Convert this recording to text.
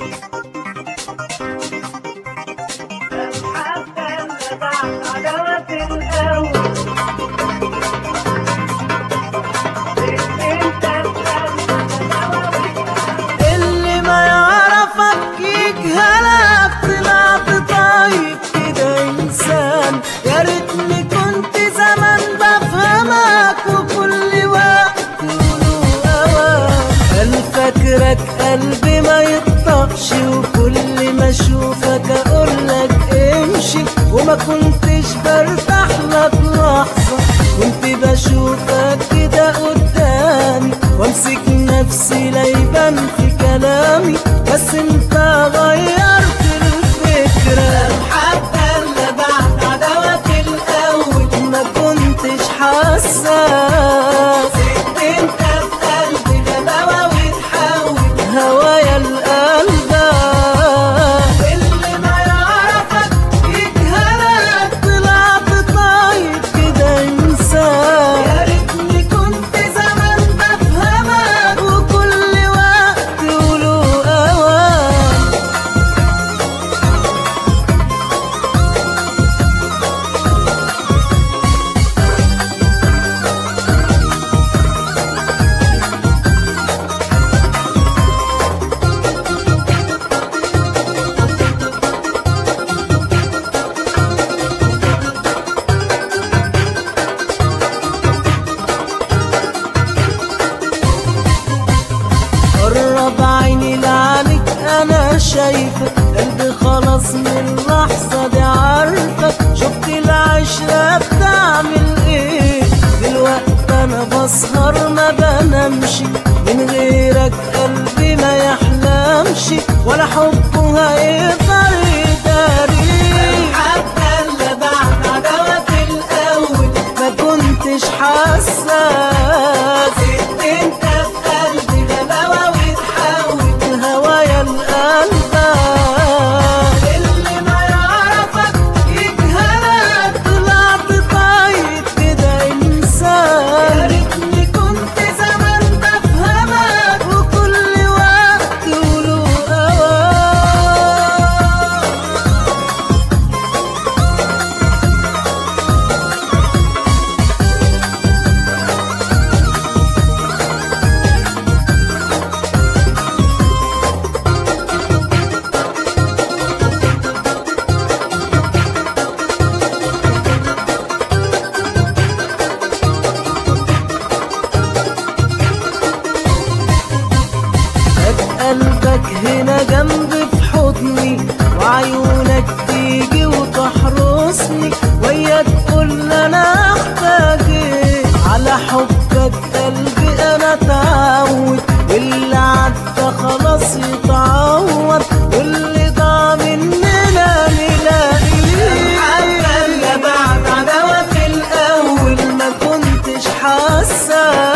اللي ما يعرفك يجهلك طلعت طيب كده انسان يا ريتني كنت زمان بفهمك وكل وقت له اوان هل فاكرك قلبي ما يطقش وكل ما اشوفك اقولك امشي وما كنتش برتاح لك لحظة كنت بشوفك كده قدامي وامسك نفسي لا يبان في كلامي بس انت غيرت الفكرة حتى اللي بعد عداوة الاول ما كنتش حاسس انت في قلبي غباوة وتحول هوايا القلب اللي ما يعرفك يجهلك طلعت طيب كده انسان يا ريتني كنت زمان بفهمك وكل وقت وله اوان قرب عيني لعليك انا شايفك قلبي خلاص من اللحظة دي عارفك شفت العشرة بتعمل ايه دلوقتي انا بسهر ما بنامش من غيرك قلبي ما يحلمش ولا حبه هيقدر يداري حتى اللي بعد عداوة الاول ما كنتش حاسس انت في قلبي غباوة وتحول هوايا القلب اللي ما يعرفك يجهلك طلعت طيب كده انسان يا ريتني كنت زمان بفهمك وكل وقت وله اوان هات قلبك هنا جنبي في حضني وعيونك تيجي وتحرسني ويا تقول انا احتاج ايه على حبك قلبي انا اتعود واللي عدى خلاص يتعوض واللي ضاع مننا نلاقيه حتى اللي بعد عداوة في الاول ما كنتش حاسه